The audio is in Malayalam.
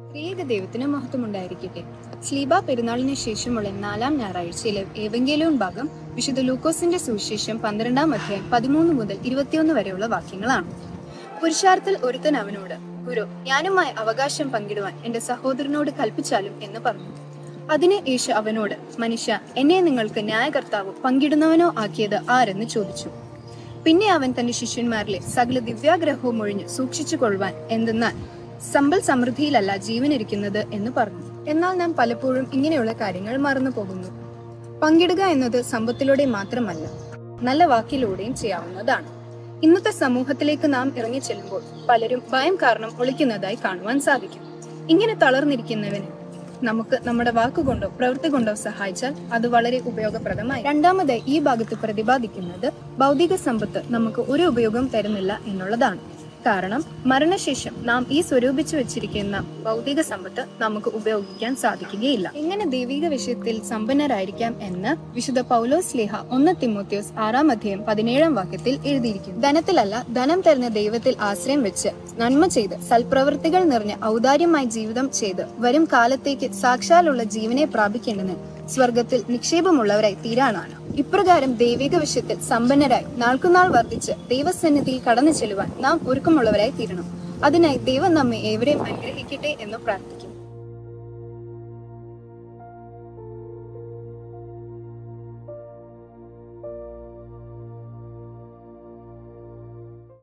ത്രിയേക ദൈവത്തിന് മഹത്വമുണ്ടായിരിക്കട്ടെ സ്ലീബ പെരുന്നാളിന് ശേഷമുള്ള നാലാം ഞായറാഴ്ചയിലെ ഏവങ്കേലോൺ ഭാഗം വിശുദ്ധ ലൂക്കോസിന്റെ സുവിശേഷം പന്ത്രണ്ടാം അധ്യായം പതിമൂന്ന് മുതൽ ഇരുപത്തിയൊന്ന് വരെയുള്ള വാക്യങ്ങളാണ് പുരുഷാർത്ഥത്തിൽ ഒരുത്തൻ അവനോട് ഗുരു ഞാനുമായി അവകാശം പങ്കിടുവാൻ എന്റെ സഹോദരനോട് കൽപ്പിച്ചാലും എന്ന് പറഞ്ഞു അതിന് യേശു അവനോട് മനുഷ്യ എന്നെ നിങ്ങൾക്ക് ന്യായകർത്താവോ പങ്കിടുന്നവനോ ആക്കിയത് ആരെന്ന് ചോദിച്ചു പിന്നെ അവൻ തന്റെ ശിഷ്യന്മാരിലെ സകല ദിവ്യാഗ്രഹവും ഒഴിഞ്ഞ് സൂക്ഷിച്ചു കൊള്ളുവാൻ എന്തെന്നാൽ സമ്പൽ സമൃദ്ധിയിലല്ല ജീവനിരിക്കുന്നത് എന്ന് പറഞ്ഞു എന്നാൽ നാം പലപ്പോഴും ഇങ്ങനെയുള്ള കാര്യങ്ങൾ മറന്നു പോകുന്നു പങ്കിടുക എന്നത് സമ്പത്തിലൂടെ മാത്രമല്ല നല്ല വാക്കിലൂടെയും ചെയ്യാവുന്നതാണ് ഇന്നത്തെ സമൂഹത്തിലേക്ക് നാം ഇറങ്ങി ചെല്ലുമ്പോൾ പലരും ഭയം കാരണം ഒളിക്കുന്നതായി കാണുവാൻ സാധിക്കും ഇങ്ങനെ തളർന്നിരിക്കുന്നവന് നമുക്ക് നമ്മുടെ വാക്കുകൊണ്ടോ പ്രവൃത്തി കൊണ്ടോ സഹായിച്ചാൽ അത് വളരെ ഉപയോഗപ്രദമായി രണ്ടാമതായി ഈ ഭാഗത്ത് പ്രതിപാദിക്കുന്നത് ഭൗതിക സമ്പത്ത് നമുക്ക് ഒരു ഉപയോഗം തരുന്നില്ല എന്നുള്ളതാണ് കാരണം മരണശേഷം നാം ഈ സ്വരൂപിച്ചു വെച്ചിരിക്കുന്ന ഭൗതിക സമ്പത്ത് നമുക്ക് ഉപയോഗിക്കാൻ സാധിക്കുകയില്ല എങ്ങനെ ദൈവിക വിഷയത്തിൽ സമ്പന്നരായിരിക്കാം എന്ന് വിശുദ്ധ പൗലോസ് ലേഹ ഒന്ന് തിമോത്യോസ് ആറാം അധ്യായം പതിനേഴാം വാക്യത്തിൽ എഴുതിയിരിക്കുന്നു ധനത്തിലല്ല ധനം തരുന്ന ദൈവത്തിൽ ആശ്രയം വെച്ച് നന്മ ചെയ്ത് സൽപ്രവൃത്തികൾ നിറഞ്ഞ ഔദാര്യമായി ജീവിതം ചെയ്ത് വരും കാലത്തേക്ക് സാക്ഷാലുള്ള ജീവനെ പ്രാപിക്കേണ്ടതിന് സ്വർഗത്തിൽ നിക്ഷേപമുള്ളവരായി തീരാനാണ് ഇപ്രകാരം ദൈവിക വിഷയത്തിൽ സമ്പന്നരായി നാൾക്കുനാൾ വർദ്ധിച്ച് ദൈവസന്നിധിയിൽ കടന്നു ചെല്ലുവാൻ നാം ഒരുക്കമുള്ളവരായി തീരണം അതിനായി ദൈവം നമ്മെ ഏവരെയും അനുഗ്രഹിക്കട്ടെ എന്ന് പ്രാർത്ഥിക്കുന്നു